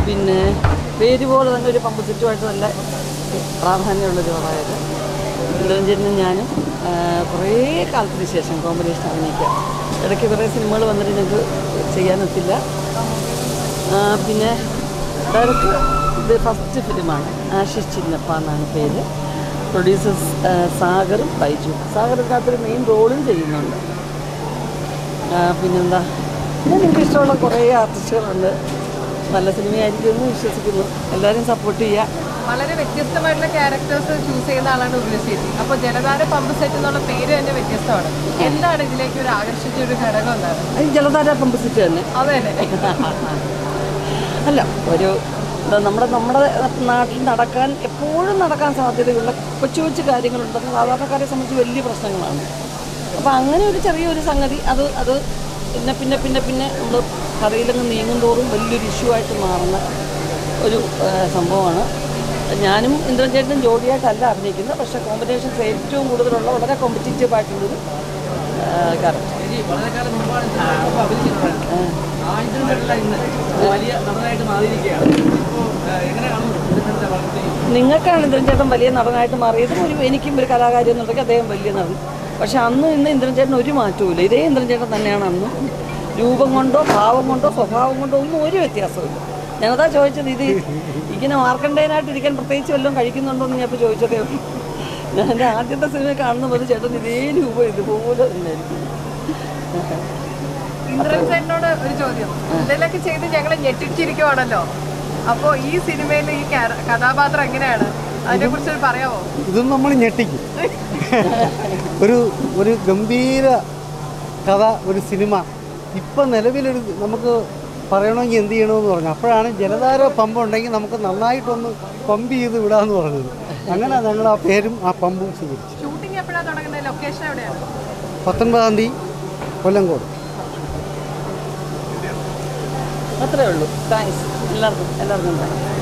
പിന്നെ പേര് പോലെ തന്നെ ഒരു പമ്പ് സെറ്റുമായിട്ട് നല്ല പ്രാധാന്യമുള്ളൊരു പടമായത് ഇന്ദ്രൻചേട്ടനും ഞാനും ആ, കുറേ കാലത്തിന് ശേഷം കോമ്പിനേഷൻ അഭിനയിക്കുക ഇടയ്ക്ക് കുറേ സിനിമകൾ വന്നിട്ട് ഞങ്ങൾക്ക് ചെയ്യാനൊത്തില്ല ആ, പിന്നെ ഡയറക്ടർ ഇത് ഫസ്റ്റ് ഫിലിമാണ് ആശിഷ് ചിന്നപ്പ എന്നാണ് പേര് പ്രൊഡ്യൂസേഴ്സ് സാഗറും ബൈജു സാഗർ ഇതിനകത്തൊരു മെയിൻ റോളും ചെയ്യുന്നുണ്ട് ആ, പിന്നെന്താ പിന്നെ എനിക്ക് ഇഷ്ടമുള്ള കുറേ ആർട്ടിസ്റ്റുകളുണ്ട് നല്ല സിനിമയായിരിക്കും എന്ന് വിശ്വസിക്കുന്നു എല്ലാവരും സപ്പോർട്ട് ചെയ്യുക വളരെ വ്യത്യസ്തമായിട്ടുള്ള ക്യാരക്ടേഴ്സ് ചൂസ് ചെയ്യുന്ന ആളാണ് ഉർവശേഷി അപ്പോൾ ജലധാര പമ്പ് സെറ്റ് എന്നുള്ള പേര് തന്നെ വ്യത്യസ്തമാണ് എന്താണ് ഇതിലേക്ക് ഒരു ആകർഷിച്ച ഒരു ഘടകം എന്താണ് അത് ജലധാര പമ്പ് സെറ്റ് തന്നെ അത് തന്നെ അല്ല ഒരു എന്താ നമ്മുടെ നമ്മുടെ നാട്ടിൽ നടക്കാൻ എപ്പോഴും നടക്കാൻ സാധ്യതയുള്ള കൊച്ചു കൊച്ചു കാര്യങ്ങളുണ്ട് അത് സാധാരണക്കാരെ സംബന്ധിച്ച് വലിയ പ്രശ്നങ്ങളാണ് അപ്പോൾ അങ്ങനെ ഒരു ചെറിയൊരു സംഗതി അത് അത് പിന്നെ പിന്നെ പിന്നെ പിന്നെ നമ്മൾ കഥയിലങ്ങ് നീങ്ങും തോറും വലിയൊരു ഇഷ്യൂ ആയിട്ട് മാറുന്ന ഒരു ആ, സംഭവമാണ് ഞാനും ഇന്ദ്രൻചേട്ടനും ജോഡിയായിട്ടല്ല അഭിനയിക്കുന്നത് പക്ഷേ കോമ്പിനേഷൻസ് ഏറ്റവും കൂടുതലുള്ള വളരെ കോമ്പറ്റീറ്റീവ് ആയിട്ടുള്ളൊരു ക്യാരക്ടർ ചേച്ചി വളരെ കാലം മുമ്പാണ് ഇതിനു മുമ്പ് അഭിനയിച്ചിട്ടുണ്ടായിരുന്നത്. ആ ഇതിനുള്ള ഇന്ന് വലിയ നടനായിട്ട് മാറിയിരിക്കുകയാണ് ഇപ്പോൾ എങ്ങനെ കാണുന്നു ഇതിന്റെ വളർച്ചയും നിങ്ങൾക്കാണ് ഇന്ദ്രൻചേട്ടൻ വലിയ നടനായിട്ട് മാറിയതും ഒരു എനിക്കും ഒരു കലാകാരി എന്നുണ്ടെങ്കിൽ അദ്ദേഹം വലിയ നടൻ പക്ഷെ അന്ന് ഇന്ന് ഇന്ദ്രൻചേട്ടൻ ഒരു മാറ്റവും ഇതേ ഇന്ദ്രൻചേട്ടൻ തന്നെയാണ് അന്നും രൂപം കൊണ്ടോ ഭാവം കൊണ്ടോ സ്വഭാവം കൊണ്ടോ ഒന്നും ഒരു വ്യത്യാസമില്ല ഞാനതാ ചോദിച്ചത് ഇത് ഇങ്ങനെ മാർക്കണ്ടേനായിട്ട് ഇരിക്കാൻ പ്രത്യേകിച്ച് വല്ലതും കഴിക്കുന്നുണ്ടോ എന്ന് ഞാൻ ഇപ്പോൾ ചോദിച്ചതേ ഉള്ളൂ ഞാൻ എൻ്റെ ആദ്യത്തെ സിനിമ കാണുന്ന പോലെ ചേട്ടൻ ഇതേ രൂപം ഇതുപോലെ തന്നെയായിരിക്കും ഇന്ദ്രൻ ചേട്ടനോട് ഒരു ചോദ്യം ഇതിലൊക്കെ ചെയ്ത് ഞങ്ങളെ ഞെട്ടിച്ചിരിക്കുവാണല്ലോ അപ്പോൾ ഈ സിനിമയിൽ ഈ ക്യാര- കഥാപാത്രം എങ്ങനെയാണ് അതിനെ കുറിച്ച് പറയാമോ ഇതും നമ്മൾ ഞെട്ടിക്കും ഒരു ഒരു ഗംഭീര കഥ ഒരു സിനിമ ഇപ്പം നിലവിലൊരു നമുക്ക് പറയണമെങ്കിൽ എന്ത് ചെയ്യണമെന്ന് പറഞ്ഞു അപ്പോഴാണ് ജലധാര പമ്പ് ഉണ്ടെങ്കിൽ നമുക്ക് നന്നായിട്ടൊന്ന് പമ്പ് ചെയ്ത് വിടാമെന്ന് പറഞ്ഞത് അങ്ങനെ ഞങ്ങൾ ആ പേരും ആ പമ്പും സ്വീകരിച്ചു ഷൂട്ടിംഗ് എപ്പോഴാണ് തുടങ്ങുന്നത് ലൊക്കേഷൻ എവിടെയാണ് പത്തൊൻപതാം തീയതി കൊല്ലങ്കോട് അത്രേ ഉള്ളൂ താങ്ക്സ് എല്ലാവർക്കും എല്ലാവർക്കും താങ്ക്സ്